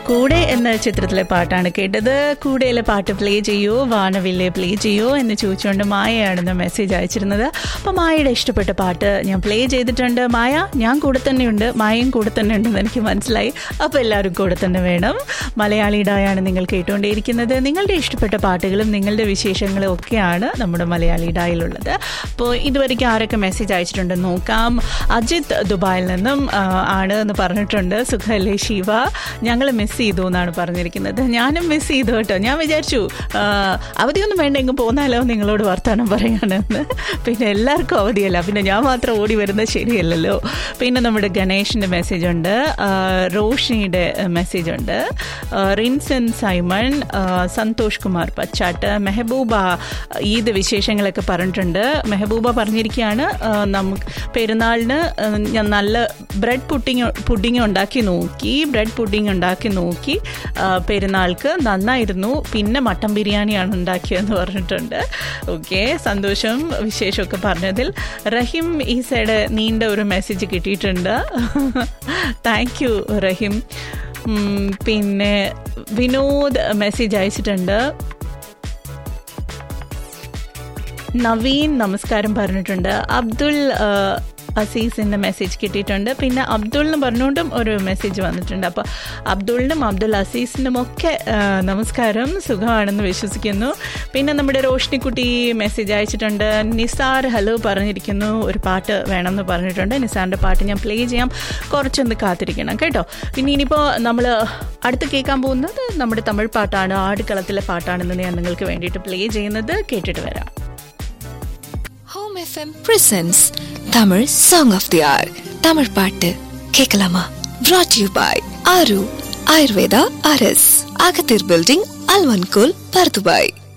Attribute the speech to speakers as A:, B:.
A: കൂടെ എന്ന ചിത്രത്തിലെ പാട്ടാണ് കേട്ടത് കൂടെയിലെ പാട്ട് പ്ലേ ചെയ്യോ വാനവില്ലെ പ്ലേ ചെയ്യോ എന്ന് ചോദിച്ചുകൊണ്ട് മായയാണെന്ന് മെസ്സേജ് അയച്ചിരുന്നത് അപ്പോൾ മായയുടെ ഇഷ്ടപ്പെട്ട പാട്ട് ഞാൻ പ്ലേ ചെയ്തിട്ടുണ്ട് മായ ഞാൻ കൂടെ തന്നെയുണ്ട് മായയും കൂടെ തന്നെ ഉണ്ടെന്ന് എനിക്ക് മനസ്സിലായി അപ്പോൾ എല്ലാവരും കൂടെ തന്നെ വേണം മലയാളിയുടായാണ് നിങ്ങൾ കേട്ടുകൊണ്ടേയിരിക്കുന്നത് നിങ്ങളുടെ ഇഷ്ടപ്പെട്ട പാട്ടുകളും നിങ്ങളുടെ വിശേഷങ്ങളും ഒക്കെയാണ് നമ്മുടെ മലയാളി ഡായിലുള്ളത് അപ്പോൾ ഇതുവരെയ്ക്ക് ആരൊക്കെ മെസ്സേജ് അയച്ചിട്ടുണ്ടെന്ന് നോക്കാം അജിത് ദുബായിൽ നിന്നും ആ, ആണ് എന്ന് പറഞ്ഞിട്ടുണ്ട് സുഖല്ലേ ശിവ ഞങ്ങൾ മിസ് ചെയ്തു എന്നാണ് പറഞ്ഞിരിക്കുന്നത് ഞാനും മിസ് ചെയ്തു കേട്ടോ ഞാൻ വിചാരിച്ചു ആ, അവധിയൊന്നും വേണ്ട എങ്ങും പോന്നാലോ നിങ്ങളോട് വർത്തമാനം പറയാനെന്ന് പിന്നെ എല്ലാവർക്കും അവധിയല്ല പിന്നെ ഞാൻ മാത്രം ഓടി വരുന്നത് ശരിയല്ലല്ലോ പിന്നെ നമ്മുടെ ഗണേഷിൻ്റെ മെസ്സേജ് ഉണ്ട് ആ, റോഷിനിയുടെ മെസ്സേജ് ഉണ്ട് ആ, റിൻസൻ സൈമൺ ആ, സന്തോഷ് കുമാർ പച്ചാട്ട് മെഹബൂബ ഈദ് വിശേഷങ്ങളൊക്കെ പറഞ്ഞിട്ടുണ്ട് മെഹബൂബ പറഞ്ഞിരിക്കുകയാണ് ആ, നമുക്ക് പെരുന്നാളിന് ആ, ഞാൻ നല്ല ബ്രെഡ് പുഡിങ് പുഡിങ് ഉണ്ടാക്കി നോക്കി ബ്രെഡ് പുഡിങ് ഉണ്ടാക്കി നോക്കി ആ, പെരുന്നാൾക്ക് നന്നായിരുന്നു പിന്നെ മട്ടൻ ബിരിയാണിയാണ് ഉണ്ടാക്കിയതെന്ന് പറഞ്ഞിട്ടുണ്ട് ഓക്കെ സന്തോഷം വിശേഷമൊക്കെ പറഞ്ഞതിൽ റഹിം ഈ സൈഡ് നീണ്ട ഒരു മെസ്സേജ് കിട്ടിയിട്ടുണ്ട് താങ്ക് യു റഹിം ഉം, പിന്നെ വിനോദ് മെസ്സേജ് അയച്ചിട്ടുണ്ട് നവീൻ നമസ്കാരം പറഞ്ഞിട്ടുണ്ട് അബ്ദുൾ ആ, അസീസിൻ്റെ മെസ്സേജ് കിട്ടിയിട്ടുണ്ട് പിന്നെ അബ്ദുൾ എന്ന് പറഞ്ഞുകൊണ്ടും ഒരു മെസ്സേജ് വന്നിട്ടുണ്ട് അപ്പോൾ അബ്ദുളിനും അബ്ദുൾ അസീസിനും ഒക്കെ ആ, നമസ്കാരം സുഖമാണെന്ന് വിശ്വസിക്കുന്നു പിന്നെ നമ്മുടെ റോഷ്നിക്കുട്ടി മെസ്സേജ് അയച്ചിട്ടുണ്ട് നിസാർ ഹലോ പറഞ്ഞിരിക്കുന്നു ഒരു പാട്ട് വേണമെന്ന് പറഞ്ഞിട്ടുണ്ട് നിസാറിൻ്റെ പാട്ട് ഞാൻ പ്ലേ ചെയ്യാം കുറച്ചൊന്ന് കാത്തിരിക്കണം കേട്ടോ പിന്നെ ഇനിയിപ്പോൾ നമ്മൾ അടുത്ത് കേൾക്കാൻ പോകുന്നത് നമ്മുടെ തമിഴ് പാട്ടാണ് ആടുകളത്തിലെ പാട്ടാണെന്ന് ഞാൻ നിങ്ങൾക്ക് വേണ്ടിയിട്ട് പ്ലേ ചെയ്യുന്നത് കേട്ടിട്ട് വരാം
B: home FM presents Tamil song of the hour Tamil பாட்டு கேட்கலாமா brought you by Aaru Ayurveda அரஸ் அகத்தீர் பில்டிங் அல்வன்கோல் பர்துபாய்